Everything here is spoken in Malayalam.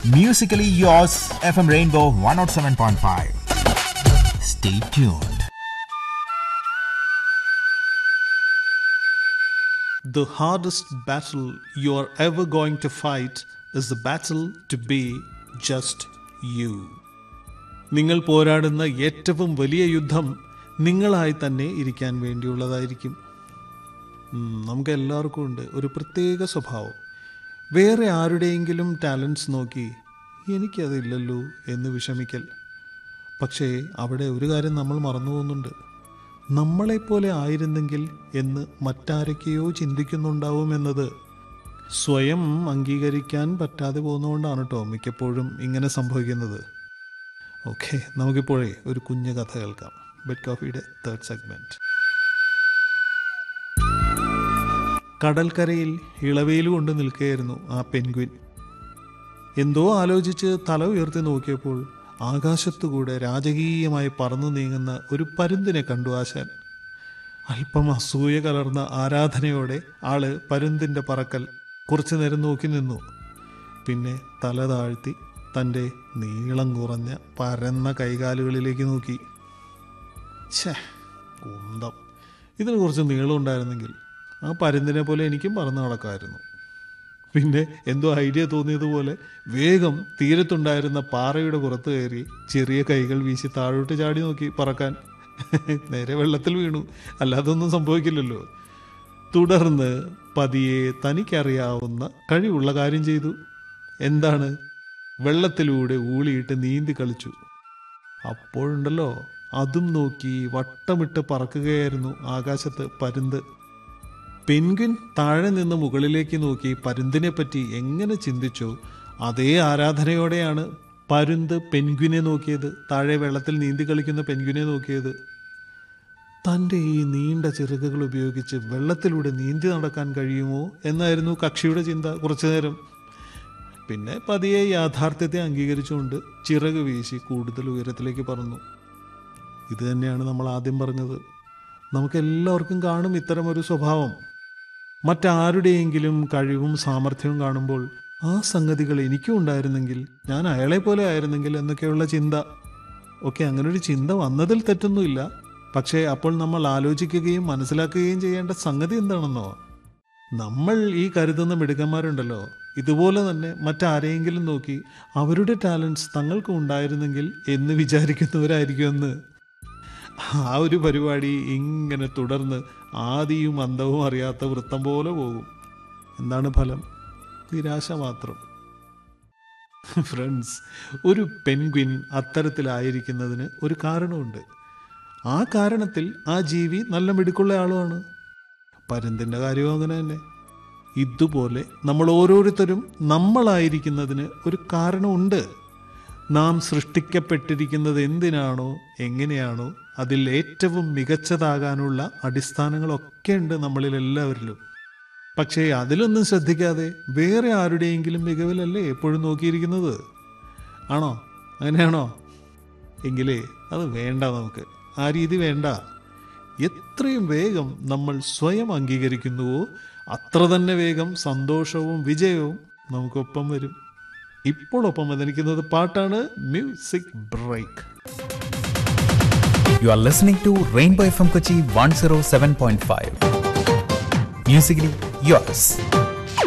Musically yours, FM Rainbow 107.5. Stay tuned. The hardest battle you are ever going to fight is the battle to be just you. നിങ്ങൾ പോരാടുന്ന ഏറ്റവും വലിയ യുദ്ധം നിങ്ങളായി തന്നെ ഇരിക്കാൻ വേണ്ടിയുള്ളതായിരിക്കും ഉം, നമുക്ക് എല്ലാവർക്കും ഉണ്ട് ഒരു പ്രത്യേക സ്വഭാവം വേറെ ആരുടെയെങ്കിലും ടാലൻസ് നോക്കി എനിക്കതില്ലല്ലോ എന്ന് വിഷമിക്കൽ പക്ഷേ അവിടെ ഒരു കാര്യം നമ്മൾ മറന്നു പോകുന്നുണ്ട് നമ്മളെപ്പോലെ ആയിരുന്നെങ്കിൽ എന്ന് മറ്റാരൊക്കെയോ ചിന്തിക്കുന്നുണ്ടാവും എന്നത് സ്വയം അംഗീകരിക്കാൻ പറ്റാതെ പോകുന്നതുകൊണ്ടാണ് കേട്ടോ മിക്കപ്പോഴും ഇങ്ങനെ സംഭവിക്കുന്നത് ഓക്കെ നമുക്കിപ്പോഴേ ഒരു കുഞ്ഞു കഥ കേൾക്കാം ബെഡ് കോഫിയുടെ തേർഡ് സെഗ്മെന്റ് കടൽക്കരയിൽ ഇളവയിൽ കൊണ്ട് നിൽക്കുകയായിരുന്നു ആ പെൻഗ്വിൻ എന്തോ ആലോചിച്ച് തല ഉയർത്തി നോക്കിയപ്പോൾ ആകാശത്തുകൂടെ രാജകീയമായി പറന്നു നീങ്ങുന്ന ഒരു പരുന്തിനെ കണ്ടു ആശാൻ അല്പം അസൂയ കലർന്ന ആരാധനയോടെ ആള് പരുന്തിൻ്റെ പറക്കൽ കുറച്ചു നേരം നോക്കി നിന്നു പിന്നെ തല താഴ്ത്തി തൻ്റെ നീളം കുറഞ്ഞ പരന്ന കൈകാലുകളിലേക്ക് നോക്കി ഛേ കുന്തം ഇതിന് കുറച്ച് നീളം ഉണ്ടായിരുന്നെങ്കിൽ ആ പരുന്തിനെ പോലെ എനിക്കും പറന്നു നടക്കാമായിരുന്നു പിന്നെ എന്തോ ഐഡിയ തോന്നിയതുപോലെ വേഗം തീരത്തുണ്ടായിരുന്ന പാറയുടെ പുറത്ത് കയറി ചെറിയ കൈകൾ വീശി താഴോട്ട് ചാടി നോക്കി പറക്കാൻ നേരെ വെള്ളത്തിൽ വീണു അല്ലാതെ ഒന്നും സംഭവിക്കില്ലല്ലോ തുടർന്ന് പതിയെ തനിക്കറിയാവുന്ന കഴിവുള്ള കാര്യം ചെയ്തു എന്താണ് വെള്ളത്തിലൂടെ ഊളിയിട്ട് നീന്തി കളിച്ചു അപ്പോഴുണ്ടല്ലോ അതും നോക്കി വട്ടമിട്ട് പറക്കുകയായിരുന്നു ആകാശത്ത് പരുന്ത് പെൻഗ്വിൻ താഴെ നിന്ന് മുകളിലേക്ക് നോക്കി പരുന്തിനെ പറ്റി എങ്ങനെ ചിന്തിച്ചോ അതേ ആരാധനയോടെയാണ് പരുന്ത് പെൻഗ്വിനെ നോക്കിയത് താഴെ വെള്ളത്തിൽ നീന്തി കളിക്കുന്ന പെൻഗ്വിനെ നോക്കിയത് തൻ്റെ ഈ നീണ്ട ചിറകുകൾ ഉപയോഗിച്ച് വെള്ളത്തിലൂടെ നീന്തി നടക്കാൻ കഴിയുമോ എന്നായിരുന്നു കക്ഷിയുടെ ചിന്ത കുറച്ചു നേരം പിന്നെ പതിയെ യാഥാർത്ഥ്യത്തെ അംഗീകരിച്ചുകൊണ്ട് ചിറക് വീശി കൂടുതൽ ഉയരത്തിലേക്ക് പറന്നു ഇത് തന്നെയാണ് നമ്മൾ ആദ്യം പറഞ്ഞത് നമുക്കെല്ലാവർക്കും കാണും ഇത്തരമൊരു സ്വഭാവം മറ്റാരുടെയെങ്കിലും കഴിവും സാമർഥ്യവും കാണുമ്പോൾ ആ സംഗതികൾ എനിക്കും ഉണ്ടായിരുന്നെങ്കിൽ ഞാൻ അയാളെ പോലെ ആയിരുന്നെങ്കിൽ എന്നൊക്കെയുള്ള ചിന്ത ഓക്കെ അങ്ങനെ ഒരു ചിന്ത വന്നതിൽ തെറ്റൊന്നുമില്ല പക്ഷേ അപ്പോൾ നമ്മൾ ആലോചിക്കുകയും മനസ്സിലാക്കുകയും ചെയ്യേണ്ട സംഗതി എന്താണെന്നോ നമ്മൾ ഈ കരുതുന്ന മിടുക്കന്മാരുണ്ടല്ലോ ഇതുപോലെ തന്നെ മറ്റാരെയെങ്കിലും നോക്കി അവരുടെ ടാലൻസ് തങ്ങൾക്കും ഉണ്ടായിരുന്നെങ്കിൽ എന്ന് വിചാരിക്കുന്നവരായിരിക്കുമെന്ന് ആ ഒരു പരിപാടി ഇങ്ങനെ തുടർന്ന് ആദിയും അന്തവും അറിയാത്ത വൃത്തം പോലെ പോകും എന്താണ് ഫലം നിരാശ മാത്രം ഫ്രണ്ട്സ് ഒരു പെൻഗ്വിൻ അത്തരത്തിലായിരിക്കുന്നതിന് ഒരു കാരണമുണ്ട് ആ കാരണത്തിൽ ആ ജീവി നല്ല മിടുക്കുള്ള ആളുമാണ് പരുന്തിൻ്റെ കാര്യവും അങ്ങനെ തന്നെ ഇതുപോലെ നമ്മൾ ഓരോരുത്തരും നമ്മളായിരിക്കുന്നതിന് ഒരു കാരണമുണ്ട് നാം സൃഷ്ടിക്കപ്പെട്ടിരിക്കുന്നത് എന്തിനാണോ എങ്ങനെയാണോ അതിൽ ഏറ്റവും മികച്ചതാകാനുള്ള അടിസ്ഥാനങ്ങളൊക്കെ ഉണ്ട് നമ്മളിൽ എല്ലാവരിലും പക്ഷേ അതിലൊന്നും ശ്രദ്ധിക്കാതെ വേറെ ആരുടെയെങ്കിലും മികവിലല്ലേ എപ്പോഴും നോക്കിയിരിക്കുന്നത് ആണോ അങ്ങനെയാണോ എങ്കിലേ അത് വേണ്ട നമുക്ക് ആ രീതി വേണ്ട എത്രയും വേഗം നമ്മൾ സ്വയം അംഗീകരിക്കുന്നുവോ അത്ര തന്നെ വേഗം സന്തോഷവും വിജയവും നമുക്കൊപ്പം വരും ഇപ്പോൾ ഒപ്പം വന്നിരിക്കുന്നത് പാട്ടാണ് music break You are listening to Rainbow FM Kochi 107.5. Musically yours.